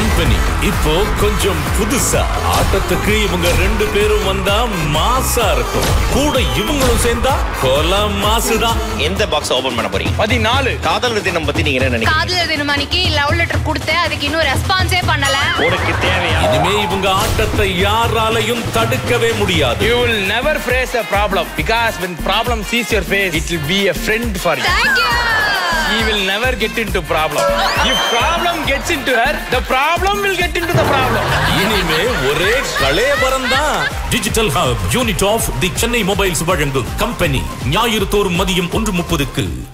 Company இப்போ கொஞ்சம் புதுசா ஆட்டத்துக்கு இவங்க ரெண்டு பேரும் வந்தா மாசா இருக்கும் கூட இவங்களும் சேர்ந்தா கொல மாசுதான் எந்த பாக்ஸ் ஓபன் பண்ண போறீங்க பதினாலு காதலர் தினம் பத்தி நீங்க என்ன நினைக்கிறீங்க காதலர் தினம் அன்னைக்கு லவ் லெட்டர் கொடுத்தேன் அதுக்கு இன்னும் ரெஸ்பான்ஸே பண்ணல உனக்கு தேவையா இனிமே இவங்க ஆட்டத்தை யாராலையும் தடுக்கவே முடியாது You will never face a problem because when problem sees your face, it will be a friend for you. Thank you He will never get into problem. If problem gets into her, the problem will get into the problem. இனிமே ஒரே கலேபரம் தான் digital hub unit of the Chennai mobiles வழங்கும் company ஞாயிறு தோறும் மதியம் ஒன்று முப்பதுக்கு